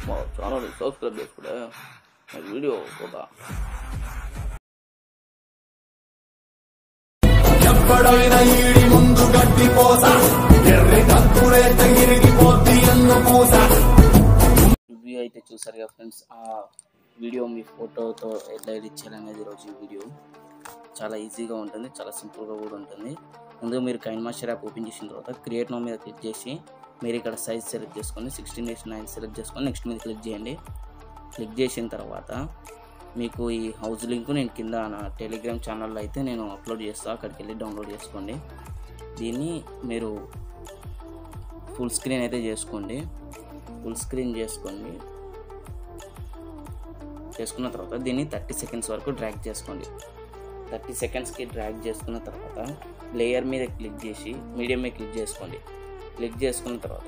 మా channel subscribe చేసుకుంటే నా వీడియో ఒక ఎప్పుడైనా ఈడి ముందు గడ్డి పోస ఎర్రి కంకులే తగిరిగిపోద్ది ఎన్ను పూస రివ్యూ అయితే చూసారు కదా ఫ్రెండ్స్ ఆ వీడియో మీ ఫోటోతో ఎట్లా ఎడిట్ చేయాలనేది ఈరోజు ఈ వీడియో చాలా ఈజీగా ఉంటుంది చాలా సింపుల్గా కూడా ఉంటుంది ముందుగా మీరు కైన్ మాస్టర్ యాప్ ఓపెన్ చేసిన తర్వాత క్రియేట్ నో మీద క్లిక్ చేసి మీరు ఇక్కడ సైజ్ సెలెక్ట్ చేసుకొని సిక్స్టీన్ డేస్ నైన్ సెలెక్ట్ చేసుకొని నెక్స్ట్ మీద క్లిక్ చేయండి క్లిక్ చేసిన తర్వాత మీకు ఈ హౌస్ లింక్ నేను కింద నా టెలిగ్రామ్ ఛానల్లో అయితే నేను అప్లోడ్ చేస్తాను అక్కడికి వెళ్ళి డౌన్లోడ్ చేసుకోండి దీన్ని మీరు ఫుల్ స్క్రీన్ అయితే చేసుకోండి ఫుల్ స్క్రీన్ చేసుకోండి చేసుకున్న తర్వాత దీన్ని థర్టీ సెకండ్స్ వరకు డ్రాగ్ చేసుకోండి థర్టీ సెకండ్స్కి డ్రాగ్ చేసుకున్న తర్వాత లేయర్ మీద క్లిక్ చేసి మీడియం మీద క్లిక్ చేసుకోండి క్లిక్ చేసుకున్న తర్వాత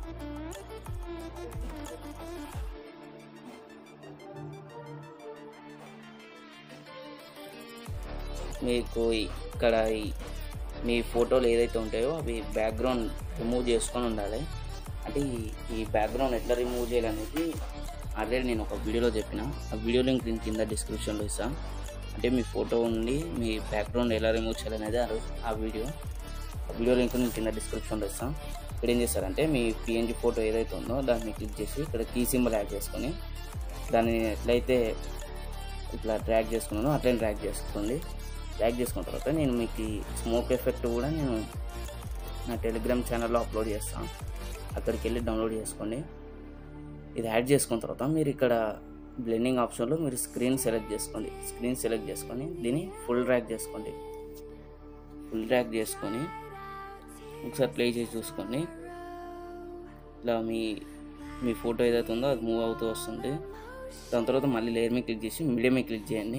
మీకు ఇక్కడ ఈ మీ ఫోటోలు ఏదైతే ఉంటాయో అవి బ్యాక్గ్రౌండ్ రిమూవ్ చేసుకొని ఉండాలి అంటే ఈ- ఈ బ్యాక్గ్రౌండ్ ఎట్లా రిమూవ్ చేయాలనేది ఆల్రెడీ నేను ఒక వీడియోలో చెప్పిన ఆ వీడియో లింక్ నేను కింద డిస్క్రిప్షన్లో ఇస్తాను అంటే మీ ఫోటో ఉండి మీ బ్యాక్గ్రౌండ్ ఎలా రిమూవ్ చేయాలనేది ఆ రో- ఆ వీడియో ఆ వీడియో లింక్ నేను కింద డిస్క్రిప్షన్లో ఇస్తాను ఇక్కడ ఏం చేస్తారంటే మీ పిఎన్జి ఫోటో ఏదైతే ఉందో దాన్ని క్లిక్ చేసి ఇక్కడ కీ సింబల్ యాడ్ చేసుకొని దాన్ని ఎట్లయితే ఇట్లా డ్రాగ్ చేసుకున్నానో అట్లనే డ్రాగ్ చేసుకోండి డ్రాగ్ చేసుకున్న తర్వాత నేను మీకు ఈ స్మోక్ ఎఫెక్ట్ కూడా నేను నా టెలిగ్రామ్ ఛానల్లో అప్లోడ్ చేస్తాను అక్కడికి వెళ్ళి డౌన్లోడ్ చేసుకోండి ఇది యాడ్ చేసుకున్న తర్వాత మీరు ఇక్కడ బ్లెండింగ్ ఆప్షన్లో మీరు స్క్రీన్ సెలెక్ట్ చేసుకోండి స్క్రీన్ సెలెక్ట్ చేసుకొని దీన్ని ఫుల్ డ్రాగ్ చేసుకోండి ఫుల్ డ్రాగ్ చేసుకొని ఒకసారి ప్లే చేసి చూసుకోండి ఇలా మీ మీ ఫోటో ఏదైతే ఉందో అది మూవ్ అవుతూ వస్తుంది దాని తర్వాత మళ్ళీ లేయర్ మీద క్లిక్ చేసి మీడియం మీద క్లిక్ చేయండి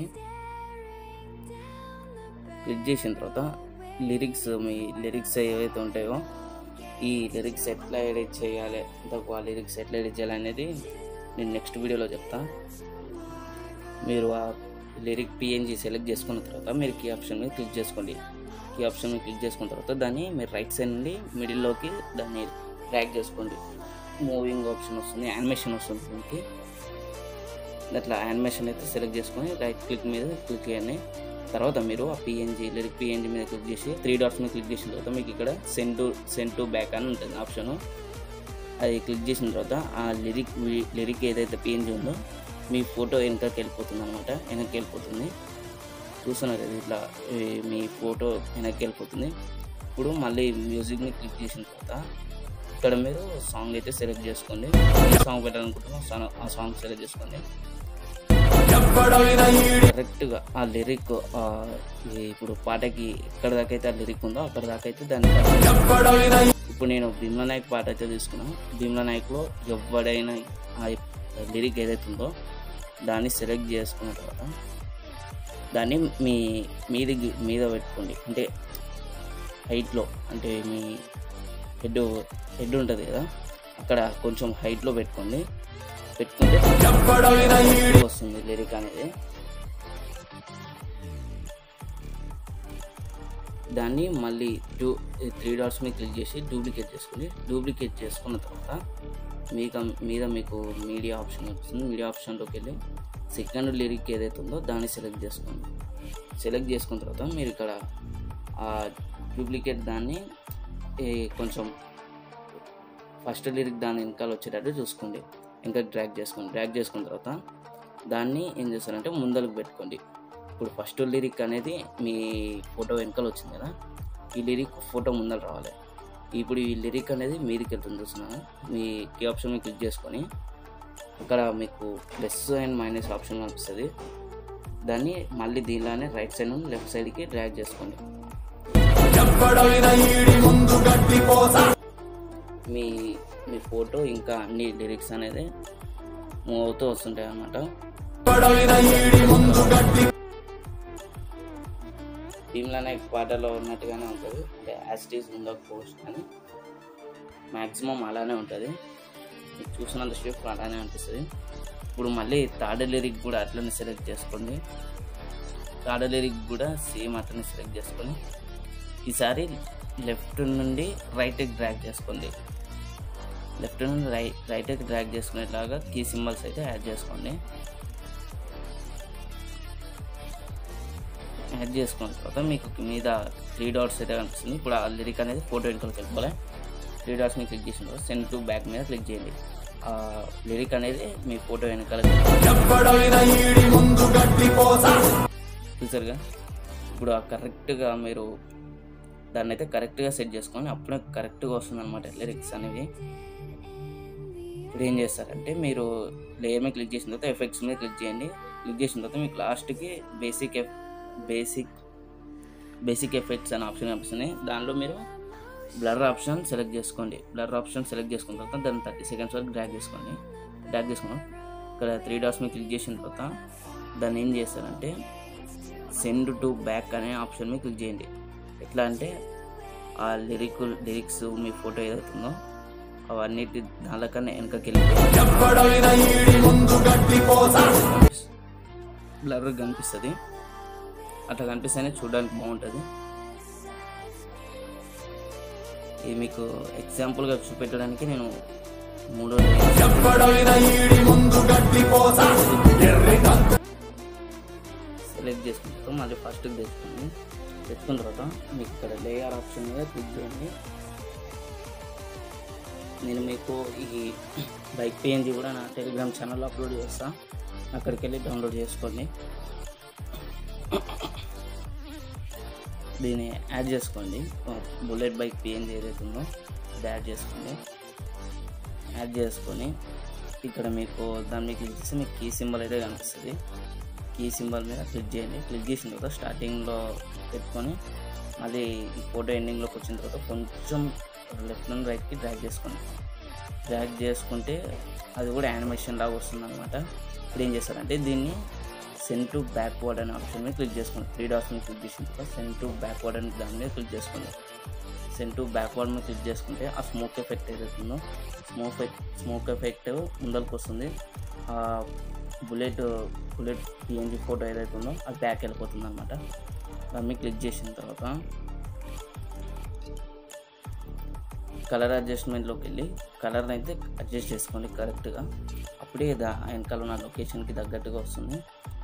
క్లిక్ చేసిన తర్వాత లిరిక్స్ మీ లిరిక్స్ ఏవైతే ఉంటాయో ఈ లిరిక్స్ ఎట్లా ఎడిట్ చేయాలి ఇంతకు ఆ లిరిక్స్ ఎట్లా ఎడిట్ చేయాలి అనేది నేను నెక్స్ట్ వీడియోలో చెప్తా మీరు ఆ లిరిక్ పిఎన్జీ సెలెక్ట్ చేసుకున్న తర్వాత మీరు కీ ఆప్షన్ మీద క్లిక్ చేసుకోండి కీ ఆప్షన్ మీద క్లిక్ చేసుకున్న తర్వాత దాన్ని మీరు రైట్ సైడ్ నుండి మిడిల్లోకి దాన్ని ట్రాక్ చేసుకోండి మూవింగ్ ఆప్షన్ వస్తుంది యానిమేషన్ వస్తుంది దీనికి అట్లా యానిమేషన్ అయితే సెలెక్ట్ చేసుకొని రైట్ క్లిక్ మీద క్లిక్ చేయండి తర్వాత మీరు ఆ పిఎన్జీ లిరిక్ పిఎన్జీ మీద క్లిక్ చేసి త్రీ డాట్స్ మీద క్లిక్ చేసిన తర్వాత మీకు ఇక్కడ send to send to back అని ఉంటుంది ఆప్షన్ అది క్లిక్ చేసిన తర్వాత ఆ లిరిక్ లిరిక్ ఏదైతే పిఎన్జీ ఉందో మీ ఫోటో వెనకకి వెళ్ళిపోతుంది అనమాట వెనక్కి వెళ్ళిపోతుంది చూస్తున్నారు కదా ఇట్లా ఈ మీ ఫోటో వెనక్కి వెళ్ళిపోతుంది ఇప్పుడు మళ్ళీ మ్యూజిక్ని క్లిక్ చేసిన తర్వాత ఇక్కడ మీరు సాంగ్ అయితే సెలెక్ట్ చేసుకోండి ఏ సాంగ్ పెట్టాలనుకుంటున్నారో ఆ సాంగ్ సెలెక్ట్ చేసుకోండి ఎప్పుడైనా ఈడి కరెక్ట్గా ఆ లిరిక్ ఇప్పుడు పాటకి ఎక్కడ దాకా అయితే ఆ లిరిక్ ఉందో అక్కడ దాకా అయితే దాన్ని ఎప్పుడైనా ఇప్పుడు నేను భీమ్లా నాయక్ పాట అయితే తీసుకున్నాను భీమ్లా నాయక్లో ఎవడైనా ఆ లిరిక్ ఏదైతే ఉందో దాన్ని సెలెక్ట్ చేసుకున్న తర్వాత దాన్ని మీ మీది మీద పెట్టుకోండి అంటే హైట్లో అంటే మీ హెడ్ హెడ్ ఉంటుంది కదా అక్కడ కొంచెం హైట్లో పెట్టుకోండి పెట్టుకుంటే ఎప్పుడైనా ఈడి వస్తుంది లిరిక్ అనేది దాన్ని మళ్ళీ డూ త్రీ డాట్స్ మీద క్లిక్ చేసి డూప్లికేట్ చేసుకోండి డూప్లికేట్ చేసుకున్న తర్వాత మీకు మీద మీకు మీడియా ఆప్షన్ వస్తుంది మీడియా ఆప్షన్లోకి వెళ్ళి సెకండ్ లిరిక్ ఏదైతే ఉందో దాన్ని సెలెక్ట్ చేసుకోండి సెలెక్ట్ చేసుకున్న తర్వాత మీరు ఇక్కడ ఆ డూప్లికేట్ దాన్ని ఏ, కొంచెం ఫస్ట్ లిరిక్ దాని వెనకాల వచ్చేటట్టు చూసుకోండి ఇంకా డ్రాగ్ చేసుకోండి డ్రాగ్ చేసుకున్న తర్వాత దాన్ని ఏం చేస్తారంటే ముందరకు పెట్టుకోండి ఇప్పుడు ఫస్ట్ లిరిక్ అనేది మీ ఫోటో వెనకాల వచ్చింది కదా ఈ లిరిక్ ఫోటో ముందర రావాలి ఇప్పుడు ఈ లిరిక్ అనేది మీదికి వెళ్తుంది చూస్తున్నాను మీ కీ ఆప్షన్ మీద క్లిక్ చేసుకొని అక్కడ మీకు ప్లస్ అండ్ మైనస్ ఆప్షన్ కనిపిస్తుంది దాన్ని మళ్ళీ దీనిలోనే రైట్ సైడ్ నుండి లెఫ్ట్ సైడ్కి డ్రాగ్ చేసుకోండి ఎప్పుడైనా ఈడి ముందు గడ్డి పోస మీ మీ ఫోటో ఇంకా అన్ని లిరిక్స్ అనేది మూవ్ అవుతూ వస్తుంటాయి అన్నమాట ఎప్పుడైనా ఈడి ముందు గడ్డి భీమ్లా నాయక్ పాటలో ఉన్నట్టుగానే ఉంటుంది అంటే యాస్టీస్ ముందకు పోస్ట్ అని మ్యాక్సిమం అలానే ఉంటుంది మీకు చూసినంత షేప్ అలానే అనిపిస్తుంది ఇప్పుడు మళ్ళీ థర్డ్ లిరిక్ కూడా అట్లనే సెలెక్ట్ చేసుకోండి థర్డ్ లిరిక్ కూడా సేమ్ అట్లనే సెలెక్ట్ చేసుకొని ఈసారి లెఫ్ట్ నుండి రైట్కి డ్రాగ్ చేసుకోండి లెఫ్ట్ నుండి రైట్ రైట్ అయితే డ్రాగ్ చేసుకునేలాగా కీ సింబల్స్ అయితే యాడ్ చేసుకోండి యాడ్ చేసుకున్న తర్వాత మీకు మీద త్రీ డాట్స్ అయితే కనిపిస్తుంది ఇప్పుడు ఆ లిరిక్ అనేది ఫోటో వెనుకలకు వెళ్ళిపోవాలి త్రీ డాట్స్ మీద క్లిక్ చేసిన తర్వాత సెండ్ టు బ్యాక్ మీద క్లిక్ చేయండి ఆ లిరిక్ అనేది మీ ఫోటో వెనకాల ఎప్పుడైనా ఈడి ముందు గట్టిపోసా చూసారుగా ఇప్పుడు ఆ కరెక్ట్గా మీరు దాన్ని అయితే కరెక్ట్గా సెట్ చేసుకొని అప్పుడే కరెక్ట్గా వస్తుంది అనమాట లిరిక్స్ అనేవి ఇప్పుడు ఏం చేస్తారంటే మీరు లేయర్ మీద క్లిక్ చేసిన తర్వాత ఎఫెక్ట్స్ మీద క్లిక్ చేయండి క్లిక్ చేసిన తర్వాత మీకు లాస్ట్కి basic F basic basic effects అనే ఆప్షన్ కనిపిస్తుంది దానిలో మీరు బ్లర్ ఆప్షన్ సెలెక్ట్ చేసుకోండి బ్లర్ ఆప్షన్ సెలెక్ట్ చేసుకున్న తర్వాత దాన్ని థర్టీ సెకండ్స్ వరకు డ్రాగ్ చేసుకోండి డ్రాగ్ చేసుకున్నాం ఇక్కడ త్రీ డాట్స్ మీద క్లిక్ చేసిన తర్వాత దాన్ని ఏం చేస్తారంటే సెండ్ టు బ్యాక్ అనే ఆప్షన్ మీద క్లిక్ చేయండి ఎట్లా అంటే ఆ లిరిక్ లిరిక్స్ మీ ఫోటో ఏదవుతుందో అవన్నిటి దానికన్నా వెనకకి వెళ్ళి ఎప్పుడైనా ఈడి ముందు గట్టిపోసా బ్లర్ కనిపిస్తుంది అట్లా కనిపిస్తేనే చూడడానికి బాగుంటుంది ఇది మీకు ఎగ్జాంపుల్గా చూపెట్టడానికి నేను మూడో ఎప్పుడైనా ఈడి ముందు గట్టిపోసా ఎర్రి కంకు సెలెక్ట్ చేసుకుంటాం మళ్ళీ ఫస్ట్కి తెచ్చుకోండి తెచ్చుకున్న తర్వాత మీకు ఇక్కడ లేయర్ ఆప్షన్ మీద క్లిక్ చేయండి నేను మీకు ఈ బైక్ పిఎన్జీ కూడా నా టెలిగ్రామ్ ఛానల్లో అప్లోడ్ చేస్తా అక్కడికి వెళ్ళి డౌన్లోడ్ చేసుకోండి దీన్ని యాడ్ చేసుకోండి బుల్లెట్ బైక్ పిఎన్జీ ఏదైతే ఉందో అది యాడ్ చేసుకోండి యాడ్ చేసుకొని ఇక్కడ మీకు దాని మీద క్లిక్ చేస్తే మీకు కీ సింబల్ అయితే కనిపిస్తుంది కీ సింబల్ మీద క్లిక్ చేయండి క్లిక్ చేసిన తర్వాత స్టార్టింగ్లో పెట్టుకొని మళ్ళీ ఈ ఫోటో ఎండింగ్లోకి వచ్చిన తర్వాత కొంచెం లెఫ్ట్ నుండి రైట్కి డ్రాగ్ చేసుకోండి డ్రాగ్ చేసుకుంటే అది కూడా యానిమేషన్ లాగా వస్తుంది అనమాట ఇప్పుడు ఏం చేస్తారంటే దీన్ని సెండ్ టు బ్యాక్వర్డ్ అనే ఆప్షన్ మీద క్లిక్ చేసుకోండి త్రీ డాట్స్ మీద క్లిక్ చేసిన తర్వాత సెండ్ టు బ్యాక్వర్డ్ అని దాని మీద క్లిక్ చేసుకోండి సెండ్ టు బ్యాక్వర్డ్ మీద క్లిక్ చేసుకుంటే ఆ స్మోక్ ఎఫెక్ట్ ఏదైతుందో స్మోక్ స్మోక్ ఎఫెక్ట్ ముందరకు వస్తుంది ఆ బుల్లెట్ బుల్లెట్ పిఎన్జీ ఫోటో ఏదైతే ఉందో అది బ్యాక్ వెళ్ళిపోతుంది అనమాట దాన్ని మీద క్లిక్ చేసిన తర్వాత కలర్ అడ్జస్ట్మెంట్లోకి వెళ్ళి కలర్ని అయితే అడ్జస్ట్ చేసుకోండి కరెక్ట్గా అప్పుడే దా వెనకాల ఉన్న లొకేషన్కి తగ్గట్టుగా వస్తుంది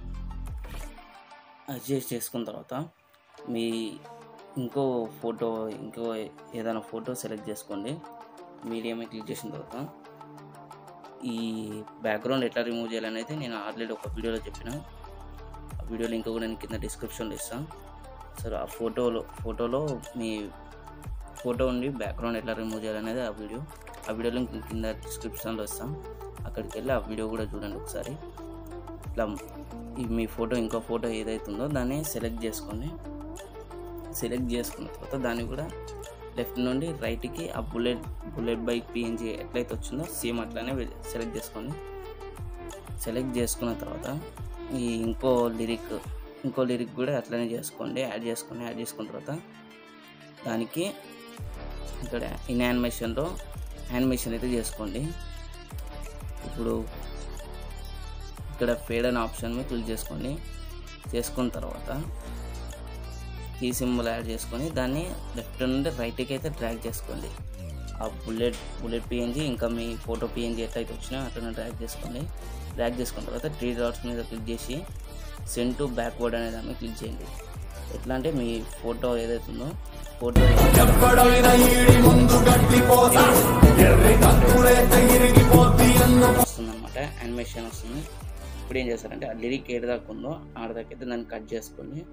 అడ్జస్ట్ చేసుకున్న తర్వాత మీ ఇంకో ఫోటో ఇంకో ఏదైనా ఫోటో సెలెక్ట్ చేసుకోండి మీడియం క్లిక్ చేసిన తర్వాత ఈ బ్యాక్గ్రౌండ్ ఎట్లా రిమూవ్ చేయాలనేది నేను ఆల్రెడీ ఒక వీడియోలో చెప్పిన ఆ వీడియో లింక్ కూడా నేను కింద డిస్క్రిప్షన్లో ఇస్తాను సరే ఆ ఫోటోలో ఫోటోలో మీ ఫోటో ఉండి బ్యాక్గ్రౌండ్ ఎట్లా రిమూవ్ చేయాలనేది ఆ వీడియో ఆ వీడియో లింక్ కింద డిస్క్రిప్షన్లో ఇస్తాం అక్కడికి వెళ్ళి ఆ వీడియో కూడా చూడండి ఒకసారి ఇట్లా ఈ మీ ఫోటో ఇంకో ఫోటో ఏదైతుందో దాన్ని సెలెక్ట్ చేసుకోండి సెలెక్ట్ చేసుకున్న తర్వాత దాన్ని కూడా లెఫ్ట్ నుండి రైట్కి ఆ బుల్లెట్ బుల్లెట్ బైక్ పిఎన్జీ ఎట్లయితే వచ్చిందో సేమ్ అట్లానే సెలెక్ట్ చేసుకోండి సెలెక్ట్ చేసుకున్న తర్వాత ఈ ఇంకో లిరిక్ ఇంకో లిరిక్ కూడా అట్లనే చేసుకోండి యాడ్ చేసుకోండి యాడ్ చేసుకున్న తర్వాత దానికి ఇక్కడ ఇన్ యానిమేషన్లో యానిమేషన్ అయితే చేసుకోండి ఇప్పుడు ఇక్కడ ఫేడ్ అనే ఆప్షన్ మీద క్లిక్ చేసుకోండి చేసుకున్న తర్వాత కీ సింబల్ యాడ్ చేసుకొని దాన్ని లెఫ్ట్ నుండి రైట్కి అయితే డ్రాగ్ చేసుకోండి ఆ బుల్లెట్ బుల్లెట్ పిఎన్జీ ఇంకా మీ ఫోటో పిఎన్జీ ఎట్లయితే వచ్చినా అట్లా డ్రాగ్ చేసుకోండి డ్రాగ్ చేసుకున్న తర్వాత త్రీ డాట్స్ మీద క్లిక్ చేసి సెండ్ టు బ్యాక్వర్డ్ అనే దాన్ని క్లిక్ చేయండి ఎట్లా అంటే మీ ఫోటో ఏదైతుందో ఫోటో ఎప్పుడైనా ఈడి ముందు గట్టిపోసా ఎర్రి కంకులైతే ఇరిగిపోద్ది ఎన్ను వస్తుందన్నమాట యానిమేషన్ వస్తుంది ఇప్పుడు ఏం చేస్తారంటే ఆ లిరిక్ ఏడు దాకా ఉందో ఆడ దాకా అయితే దాన్ని కట్ చేసుకోండి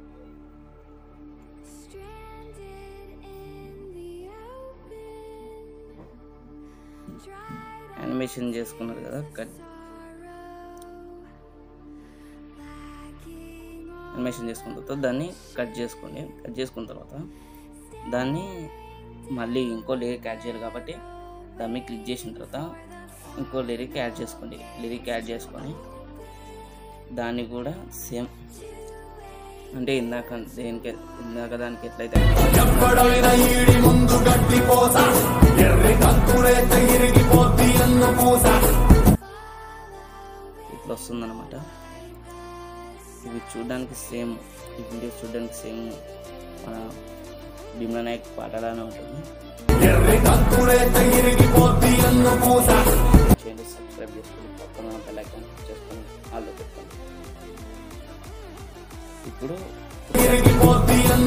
యానిమేషన్ చేసుకున్నారు కదా కట్ యానిమేషన్ చేసుకున్న తర్వాత దాన్ని కట్ చేసుకోండి కట్ చేసుకున్న తర్వాత దాన్ని మళ్ళీ ఇంకో లిరిక్ యాడ్ చేయాలి కాబట్టి దాన్ని మీద క్లిక్ చేసిన తర్వాత ఇంకో లిరిక్ యాడ్ చేసుకోండి లిరిక్ యాడ్ చేసుకొని దాన్ని కూడా సేమ్ అంటే ఇందాక దేనికి ఇందాక దానికి ఎట్లయితే ఎప్పుడైనా ఈడి ముందు గట్టిపోసా ఎర్రి కంకులైతే ఇరిగిపోద్ది ఎన్ను పూసా ఇట్లా వస్తుందన్నమాట ఇవి చూడడానికి సేమ్ ఈ వీడియో చూడడానికి సేమ్ మన భీమ్లా నాయక్ పాటలానే ఉంటుంది ఎర్రి కంకులైతే ఇరిగిపోద్ది ఎన్ను పూసా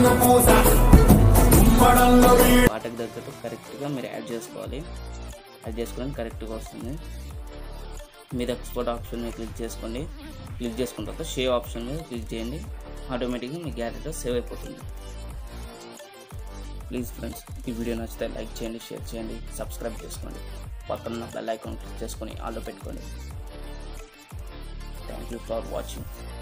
వెన్ను పూస ఉమ్మడంలో వీడి పాటకు తగ్గట్టు కరెక్ట్గా మీరు యాడ్ చేసుకోవాలి యాడ్ చేసుకొని కరెక్ట్గా వస్తుంది మీరు ఎక్స్పోర్ట్ ఆప్షన్ మీద క్లిక్ చేసుకోండి క్లిక్ చేసుకున్న తర్వాత షేవ్ ఆప్షన్ మీద క్లిక్ చేయండి ఆటోమేటిక్గా మీ గ్యాలరీలో సేవ్ అయిపోతుంది ప్లీజ్ ఫ్రెండ్స్ ఈ వీడియో నచ్చితే లైక్ చేయండి షేర్ చేయండి సబ్స్క్రైబ్ చేసుకోండి పక్కన బెల్ ఐకాన్ క్లిక్ చేసుకొని ఆల్లో పెట్టుకోండి థ్యాంక్ యూ ఫర్ వాచింగ్